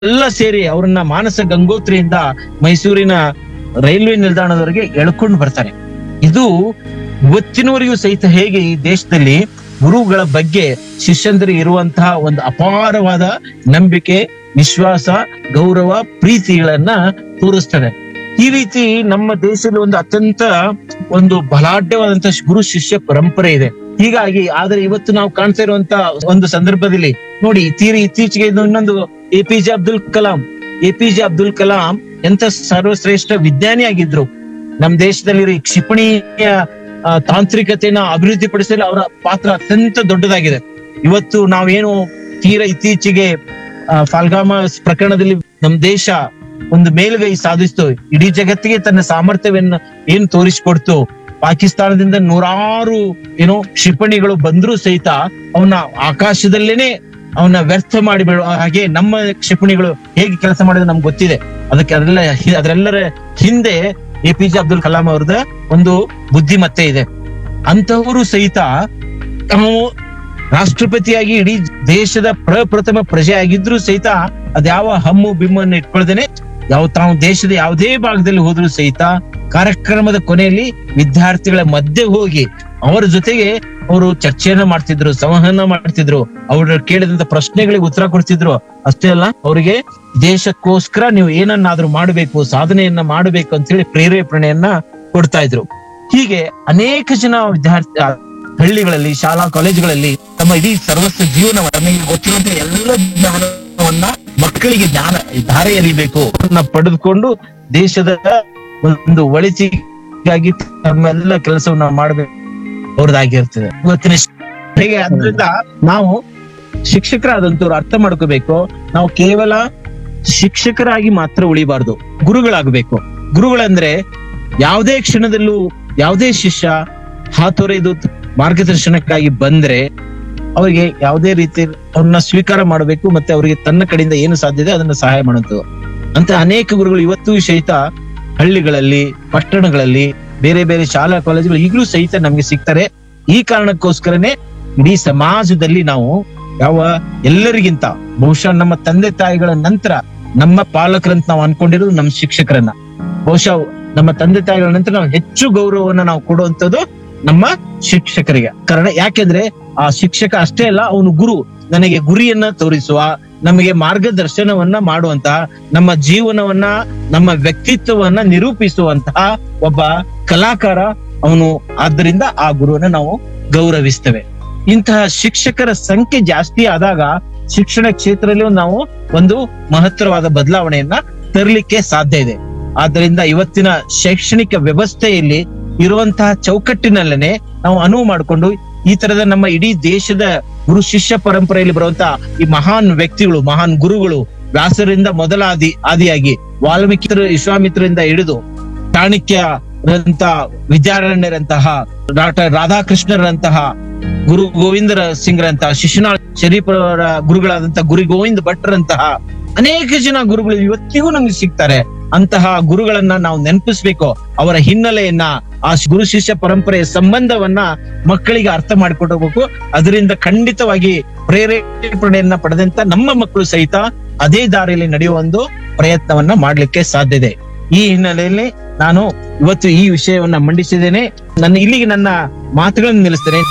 ಎಲ್ಲ ಸೇರಿ ಅವ್ರನ್ನ ಮಾನಸ ಗಂಗೋತ್ರಿಯಿಂದ ಮೈಸೂರಿನ ರೈಲ್ವೆ ನಿಲ್ದಾಣದವರೆಗೆ ಎಳ್ಕೊಂಡು ಬರ್ತಾರೆ ಇದು ಇವತ್ತಿನವರೆಗೂ ಸಹಿತ ಹೇಗೆ ಈ ದೇಶದಲ್ಲಿ ಗುರುಗಳ ಬಗ್ಗೆ ಶಿಷ್ಯಂದರಿಗೆ ಇರುವಂತಹ ಒಂದು ಅಪಾರವಾದ ನಂಬಿಕೆ ವಿಶ್ವಾಸ ಗೌರವ ಪ್ರೀತಿಗಳನ್ನ ತೋರಿಸ್ತದೆ ಈ ರೀತಿ ನಮ್ಮ ದೇಶದಲ್ಲಿ ಒಂದು ಅತ್ಯಂತ ಒಂದು ಬಲಾಢ್ಯವಾದಂತಹ ಗುರು ಶಿಷ್ಯ ಪರಂಪರೆ ಇದೆ ಹೀಗಾಗಿ ಆದ್ರೆ ಇವತ್ತು ನಾವು ಕಾಣ್ತಾ ಇರುವಂತ ಒಂದು ಸಂದರ್ಭದಲ್ಲಿ ನೋಡಿ ತೀರಿ ಇತ್ತೀಚೆಗೆ ಇದು ಇನ್ನೊಂದು A P J Abdul Kalam A P J Abdul Kalam ಎಂತ ಸರ್ವಶ್ರೇಷ್ಠ ವಿಜ್ಞಾನಿ ಆಗಿದ್ರು ನಮ್ಮ ದೇಶದಲ್ಲಿ ಕ್ಷಿಪಣಿಯ ಆ, ತಾಂತ್ರಿಕತೆಯನ್ನ ಅಭಿವೃದ್ಧಿಪಡಿಸಲು ಅವರ ಪಾತ್ರ ಅತ್ಯಂತ ದೊಡ್ಡದಾಗಿದೆ ಇವತ್ತು ನಾವೇನು ತೀರಾ ಇತ್ತೀಚೆಗೆ ಆ, ಫಾಲ್ಗಾಮ ಪ್ರಕರಣದಲ್ಲಿ ನಮ್ಮ ದೇಶ ಒಂದು ಮೇಲುಗೈ ಸಾಧಿಸ್ತು ಇಡೀ ಜಗತ್ತಿಗೆ ತನ್ನ ಸಾಮರ್ಥ್ಯವನ್ನ ಏನ್ ತೋರಿಸಿಕೊಡ್ತು ಪಾಕಿಸ್ತಾನದಿಂದ ನೂರಾರು ಏನೋ ಕ್ಷಿಪಣಿಗಳು ಬಂದ್ರೂ ಸಹಿತ ಅವನ್ನ ಆಕಾಶದಲ್ಲೇನೆ ಅವನ್ನ ವ್ಯರ್ಥ ಮಾಡಿ ಬಿಡುವ ಹಾಗೆ ನಮ್ಮ ಕ್ಷಿಪಣಿಗಳು ಹೇಗೆ ಕೆಲಸ ಮಾಡಿದ್ರೆ ನಮ್ಗೆ ಗೊತ್ತಿದೆ ಅದಕ್ಕೆ ಅದೆಲ್ಲ ಹಿ- ಅದರೆಲ್ಲರ ಹಿಂದೆ A P J Abdul Kalam ಅವ್ರದ ಒಂದು ಬುದ್ಧಿಮತ್ತೆ ಇದೆ ಅಂತವರು ಸಹಿತ ತಾವು ರಾಷ್ಟ್ರಪತಿಯಾಗಿ ಇಡೀ ದೇಶದ ಪ್ರಪ್ರಥಮ ಪ್ರಜೆ ಆಗಿದ್ರು ಸಹಿತ ಅದ್ಯಾವ ಹಮ್ಮು ಬಿಮ್ಮನ್ನು ಇಟ್ಕೊಳ್ದೇನೆ ಯಾವ ತಾವು ದೇಶದ ಯಾವುದೇ ಭಾಗದಲ್ಲಿ ಹೋದ್ರು ಸಹಿತ ಕಾರ್ಯಕ್ರಮದ ಕೊನೆಯಲ್ಲಿ ವಿದ್ಯಾರ್ಥಿಗಳ ಮಧ್ಯೆ ಹೋಗಿ ಅವರ ಜೊತೆಗೆ ಅವರು ಚರ್ಚೆಯನ್ನ ಮಾಡ್ತಿದ್ರು ಸಂವಹನ ಮಾಡ್ತಿದ್ರು ಅವ್ರ ಕೇಳಿದಂತ ಪ್ರಶ್ನೆಗಳಿಗೆ ಉತ್ತರ ಕೊಡ್ತಿದ್ರು ಅಷ್ಟೇ ಅಲ್ಲ ಅವರಿಗೆ ದೇಶಕ್ಕೋಸ್ಕರ ನೀವು ಏನನ್ನಾದ್ರೂ ಮಾಡಬೇಕು ಸಾಧನೆಯನ್ನ ಮಾಡಬೇಕು ಅಂತ ಹೇಳಿ ಪ್ರೇರೇಪಣೆಯನ್ನ ಕೊಡ್ತಾ ಇದ್ರು ಹೀಗೆ ಅನೇಕ ಜನ ವಿದ್ಯಾರ್ಥಿ ಆ, ಹಳ್ಳಿಗಳಲ್ಲಿ ಶಾಲಾ ಕಾಲೇಜುಗಳಲ್ಲಿ ತಮ್ಮ ಇಡೀ ಸರ್ವಸ್ವ ಜೀವನವನ್ನ ನಮಗೆ ಗೊತ್ತಿರುವಂತ ಎಲ್ಲ ಜ್ಞಾನವನ್ನ ಮಕ್ಕಳಿಗೆ ಜ್ಞಾನ ಧಾರೆ ಎರಿಬೇಕು ಅದನ್ನ ಪಡೆದುಕೊಂಡು ದೇಶದ ಒಂದು ಒಳಿತಿಗಾಗಿ ತಮ್ಮೆಲ್ಲ ಕೆಲಸವನ್ನ ಮಾಡಬೇಕು ಅವ್ರದ್ದಾಗಿರ್ತದೆ ಇವತ್ತಿನ ಶ್- ಹೇಗೆ ಅದರಿಂದ ನಾವು ಶಿಕ್ಷಕರಾದಂತವ್ರು ಅರ್ಥ ಮಾಡ್ಕೋಬೇಕು ನಾವು ಕೇವಲ ಶಿಕ್ಷಕರಾಗಿ ಮಾತ್ರ ಉಳಿಬಾರ್ದು ಗುರುಗಳಾಗಬೇಕು ಗುರುಗಳಂದ್ರೆ ಯಾವುದೇ ಕ್ಷಣದಲ್ಲೂ ಯಾವುದೇ ಶಿಷ್ಯ ಹಾತೊರೆದು ಮಾರ್ಗದರ್ಶನಕ್ಕಾಗಿ ಬಂದ್ರೆ ಅವರಿಗೆ ಯಾವುದೇ ರೀತಿ ಅವ್ರನ್ನ ಸ್ವೀಕಾರ ಮಾಡಬೇಕು ಮತ್ತೆ ಅವರಿಗೆ ತನ್ನ ಕಡೆಯಿಂದ ಏನು ಸಾಧ್ಯ ಇದೆ ಅದನ್ನ ಸಹಾಯ ಮಾಡುವಂಥದ್ದು ಅಂತ ಅನೇಕ ಗುರುಗಳು ಇವತ್ತು ಸಹಿತ ಹಳ್ಳಿಗಳಲ್ಲಿ ಪಟ್ಟಣಗಳಲ್ಲಿ ಬೇರೆ ಬೇರೆ ಶಾಲಾ ಕಾಲೇಜುಗಳು ಈಗಲೂ ಸಹಿತ ನಮ್ಗೆ ಸಿಗ್ತಾರೆ ಈ ಕಾರಣಕ್ಕೋಸ್ಕರನೇ ಇಡೀ ಸಮಾಜದಲ್ಲಿ ನಾವು ಯಾವ ಎಲ್ಲರಿಗಿಂತ ಬಹುಶಃ ನಮ್ಮ ತಂದೆ ತಾಯಿಗಳ ನಂತರ ನಮ್ಮ ಪಾಲಕರಂತ ನಾವು ಅನ್ಕೊಂಡಿರೋದು ನಮ್ಮ ಶಿಕ್ಷಕರನ್ನ ಬಹುಶಃ ನಮ್ಮ ತಂದೆ ತಾಯಿಗಳ ನಂತರ ನಾವು ಹೆಚ್ಚು ಗೌರವವನ್ನ ನಾವು ಕೊಡುವಂತದ್ದು ನಮ್ಮ ಶಿಕ್ಷಕರಿಗೆ ಕಾರಣ ಯಾಕೆಂದ್ರೆ ಆ ಶಿಕ್ಷಕ ಅಷ್ಟೇ ಅಲ್ಲ ಅವನು ಗುರು ನನಗೆ ಗುರಿಯನ್ನ ತೋರಿಸುವ ನಮಗೆ ಮಾರ್ಗದರ್ಶನವನ್ನ ಮಾಡುವಂತಹ ನಮ್ಮ ಜೀವನವನ್ನ ನಮ್ಮ ವ್ಯಕ್ತಿತ್ವವನ್ನ ನಿರೂಪಿಸುವಂತಹ ಒಬ್ಬ ಕಲಾಕಾರ ಅವನು ಆದ್ದರಿಂದ ಆ ಗುರುವನ್ನ ನಾವು ಗೌರವಿಸ್ತೇವೆ ಇಂತಹ ಶಿಕ್ಷಕರ ಸಂಖ್ಯೆ ಜಾಸ್ತಿ ಆದಾಗ ಶಿಕ್ಷಣ ಕ್ಷೇತ್ರದಲ್ಲಿ ನಾವು ಒಂದು ಮಹತ್ತರವಾದ ಬದಲಾವಣೆಯನ್ನ ತರಲಿಕ್ಕೆ ಸಾಧ್ಯ ಇದೆ ಆದ್ದರಿಂದ ಇವತ್ತಿನ ಶೈಕ್ಷಣಿಕ ವ್ಯವಸ್ಥೆಯಲ್ಲಿ ಇರುವಂತಹ ಚೌಕಟ್ಟಿನಲ್ಲೇನೆ ನಾವು ಅನುವು ಮಾಡಿಕೊಂಡು ಈ ತರದ ನಮ್ಮ ಇಡೀ ದೇಶದ ಗುರು ಶಿಷ್ಯ ಪರಂಪರೆಯಲ್ಲಿ ಬರುವಂತಹ ಈ ಮಹಾನ್ ವ್ಯಕ್ತಿಗಳು ಮಹಾನ್ ಗುರುಗಳು ವ್ಯಾಸರಿಂದ ಮೊದಲ ಆದಿ ಆದಿಯಾಗಿ ವಾಲ್ಮೀಕಿ ವಿಶ್ವಾಮಿತ್ರರಿಂದ ಹಿಡಿದು ಚಾಣಕ್ಯರಂತ ವಿದ್ಯಾರಣ್ಯರಂತಹ ಡಾಕ್ಟರ್ ರಾಧಾಕೃಷ್ಣರಂತಹ ಗುರು ಗೋವಿಂದರ ಸಿಂಗ್ರಂತಹ ಶಿಶುನಾಳ್ ಶರೀಫರ ಗುರುಗಳಾದಂತ ಗುರು ಗೋವಿಂದ ಭಟ್ರಂತಹ ಅನೇಕ ಜನ ಗುರುಗಳು ಇವತ್ತಿಗೂ ನಮ್ಗೆ ಸಿಗ್ತಾರೆ ಅಂತಹ ಗುರುಗಳನ್ನ ನಾವು ನೆನಪಿಸ್ಬೇಕು ಅವರ ಹಿನ್ನೆಲೆಯನ್ನ ಆ ಗುರು ಶಿಷ್ಯ ಪರಂಪರೆಯ ಸಂಬಂಧವನ್ನ ಮಕ್ಕಳಿಗೆ ಅರ್ಥ ಮಾಡಿಕೊಡಬೇಕು ಅದರಿಂದ ಖಂಡಿತವಾಗಿ ಪ್ರೇರೇಪಣೆಯನ್ನ ಪಡೆದಂತ ನಮ್ಮ ಮಕ್ಕಳು ಸಹಿತ ಅದೇ ದಾರಿಯಲ್ಲಿ ನಡೆಯುವ ಒಂದು ಪ್ರಯತ್ನವನ್ನ ಮಾಡ್ಲಿಕ್ಕೆ ಸಾಧ್ಯ ಇದೆ ಈ ಹಿನ್ನೆಲೆಯಲ್ಲಿ ನಾನು ಇವತ್ತು ಈ ವಿಷಯವನ್ನ ಮಂಡಿಸಿದ್ದೇನೆ ನನ್ನ ಇಲ್ಲಿಗೆ ನನ್ನ ಮಾತುಗಳನ್ನು ನಿಲ್ಲಿಸ್ತೇನೆ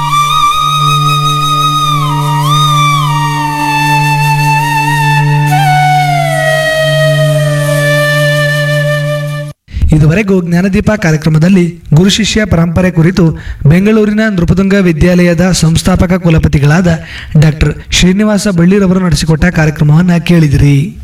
ಇದುವರೆಗೂ ಜ್ಞಾನದೀಪ ಕಾರ್ಯಕ್ರಮದಲ್ಲಿ ಗುರು ಶಿಷ್ಯ ಪರಂಪರೆ ಕುರಿತು ಬೆಂಗಳೂರಿನ ನೃಪತುಂಗ ವಿದ್ಯಾಲಯದ ಸಂಸ್ಥಾಪಕ ಕುಲಪತಿಗಳಾದ ಡಾಕ್ಟರ್ ಶ್ರೀನಿವಾಸ ಬಳ್ಳಿರವರು ನಡೆಸಿಕೊಟ್ಟ ಕಾರ್ಯಕ್ರಮವನ್ನು ಕೇಳಿದಿರಿ